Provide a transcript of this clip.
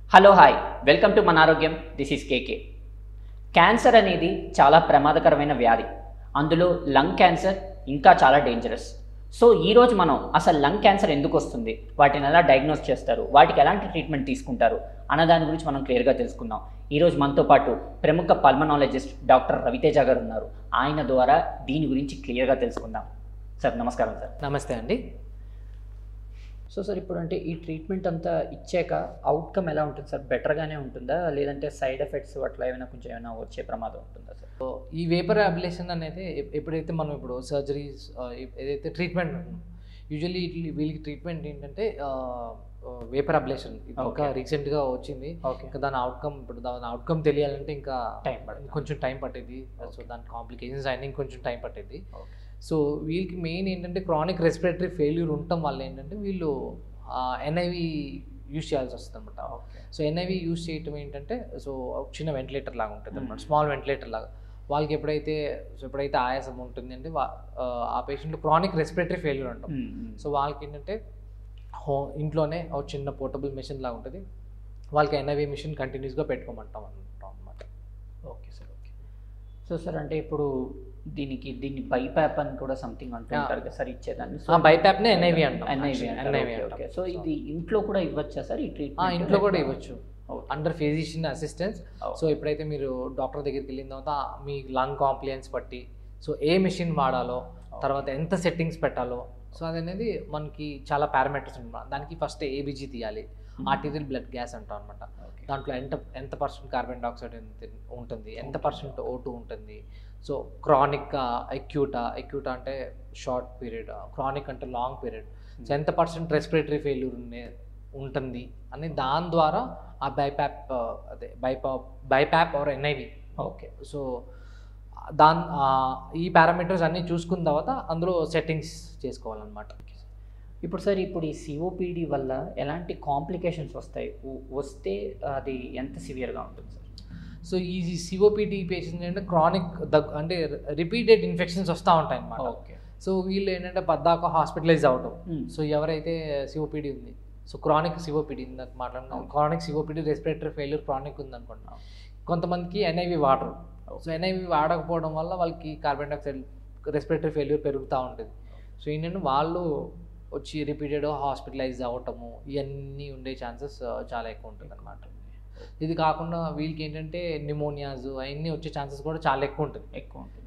Hello hi welcome to మన ఆరోగ్యం this is KK cancer అనేది చాలా ప్రమాదకరమైన వ్యాధి అందులో లంగ్ క్యాన్సర్ ఇంకా చాలా డేంజరస్ సో ఈరోజు మనం అసలు లంగ్ క్యాన్సర్ ఎందుకు వస్తుంది వాటిని ఎలా డయాగ్నోస్ చేస్తారు వాటికి ఎలాంటి ట్రీట్మెంట్ తీసుకుంటారు అన్న దాని గురించి మనం క్లియర్గా తెలుసుకుందాం ఈరోజు మనతో పాటు ప్రముఖ పల్మనాలజిస్ట్ డాక్టర్ రవితేజ గారు ఉన్నారు ఆయన ద్వారా దీని గురించి క్లియర్గా తెలుసుకుందాం సార్ నమస్కారం సార్ నమస్తే అండి సో సార్ ఇప్పుడు అంటే ఈ ట్రీట్మెంట్ అంతా ఇచ్చాక అవుట్కమ్ ఎలా ఉంటుంది సార్ బెటర్గానే ఉంటుందా లేదంటే సైడ్ ఎఫెక్ట్స్ అట్లా ఏమైనా కొంచెం ఏమైనా వచ్చే ప్రమాదం ఉంటుందా సార్ సో ఈ వేపర్ అబ్లేషన్ అనేది ఎప్- ఎప్పుడైతే మనం ఇప్పుడు సర్జరీస్ ఏదైతే ట్రీట్మెంట్ యూజువల్లీ వీళ్ళకి ట్రీట్మెంట్ ఏంటంటే వేపర్ అబ్లేషన్ ఇంకా Okay. రీసెంట్గా వచ్చింది ఓకే ఇంకా దాని అవుట్కమ్ ఇప్పుడు దాని అవుట్కమ్ తెలియాలంటే ఇంకా Time పడుతుంది. కొంచెం టైం పట్టేది సో Okay. దాని కాంప్లికేషన్స్ అయినా ఇంకొంచెం టైం పట్టేది ఓకే సో వీళ్ళకి మెయిన్ ఏంటంటే క్రానిక్ రెస్పిరేటరీ ఫెయిల్యూర్ ఉండటం వల్ల ఏంటంటే వీళ్ళు ఎన్ఐవి యూజ్ చేయాల్సి వస్తుంది అనమాట ఓకే సో ఎన్ఐవి యూజ్ చేయటం ఏంటంటే సో ఒక చిన్న వెంటిలేటర్ లాగా ఉంటుంది అనమాట Hmm. స్మాల్ వెంటిలేటర్ లాగా వాళ్ళకి ఎప్పుడైతే సో ఎప్పుడైతే ఆయాసం ఉంటుంది అంటే వా- ఆ, ఆ పేషెంట్ క్రానిక్ రెస్పిరేటరీ ఫెయిల్యూర్ అంటాం సో వాళ్ళకి ఏంటంటే హో ఇంట్లోనే ఒక చిన్న పోర్టబుల్ మిషన్ లాగా ఉంటుంది వాళ్ళకి ఎన్ఐవి మిషన్ కంటిన్యూస్గా పెట్టుకోమంటాం అంటాం అనమాట okay sir okay so sir అంటే ఇప్పుడు దీనికి దీన్ని బైపాప్ అని కూడా సంథింగ్ అంటుంటారు కదా సార్ ఇచ్చేదాన్ని ఆ బైపాప్నే NIV అంటాం. ఎన్ఐవి NIV ఓకే అంటాం. సో ఇది ఇంట్లో కూడా ఇవ్వచ్చా సార్ ఈ ఆ, ట్రీట్మెంట్ ఇంట్లో కూడా ఇవ్వచ్చు under physician assistance Oh. So ఎప్పుడైతే మీరు డాక్టర్ దగ్గరికి వెళ్ళిన తర్వాత మీ లంగ్ కాంప్లియన్స్ బట్టి సో ఏ మెషిన్ వాడాలో తర్వాత ఎంత సెట్టింగ్స్ పెట్టాలో సో అది అనేది మనకి చాలా పారామీటర్స్ అనమాట దానికి ఫస్ట్ ఏబిజీ తీయాలి ఆర్టీరియల్ బ్లడ్ గ్యాస్ అంటాం అనమాట దాంట్లో ఎంత ఎంత పర్సెంట్ కార్బన్ డైఆక్సైడ్ ఉంటుంది ఎంత పర్సెంట్ ఓ టూ ఉంటుంది సో క్రానిక్ అక్యూటా అక్యూటా అంటే షార్ట్ పీరియడ్ క్రానిక్ అంటే లాంగ్ పీరియడ్ సో ఎంత పర్సెంట్ రెస్పిరేటరీ ఫెయిల్యూర్ ఉంటుంది అని దాని ద్వారా ఆ బైపాప్ అదే BiPAP BiPAP or NIV okay so దాని ఆ, ఈ పారామీటర్స్ అన్నీ చూసుకున్న తర్వాత అందులో సెట్టింగ్స్ చేసుకోవాలన్నమాట ఇప్పుడు సార్ ఇప్పుడు ఈ సిఓపిడి వల్ల ఎలాంటి కాంప్లికేషన్స్ వస్తాయి ఉ- వస్తే అది ఎంత సివియర్గా ఉంటుంది సార్ సో ఈ సిఓపిడి పేషెంట్స్ ఏంటంటే క్రానిక్ దగ్ అంటే రిపీటెడ్ ఇన్ఫెక్షన్స్ వస్తూ ఉంటాయి అన్నమాట ఓకే సో వీళ్ళు ఏంటంటే పద్దాక హాస్పిటలైజ్ అవటం సో ఎవరైతే సిఓపిడి ఉంది సో క్రానిక్ సిఓపిడి ఇందాక మాట్లాడినాం chronic COPD respiratory failure chronic ఉంది అనుకుంటున్నాం కొంతమందికి ఎన్ఐవి వాడరు సో ఎన్ఐవి వాడకపోవడం వల్ల వాళ్ళకి కార్బన్ డైఆక్సైడ్ రెస్పిరేటరీ ఫెయిల్యూర్ పెరుగుతూ ఉంటుంది సో ఏంటంటే వాళ్ళు వచ్చి రిపీటెడ్ హాస్పిటలైజ్ అవ్వటము ఇవన్నీ ఉండే ఛాన్సెస్ చాలా ఎక్కువ ఉంటుంది అనమాట ఇది కాకుండా వీళ్ళకి ఏంటంటే నిమోనియాస్ అవన్నీ వచ్చే ఛాన్సెస్ కూడా చాలా ఎక్కువ ఉంటుంది ఎక్కువ ఉంటుంది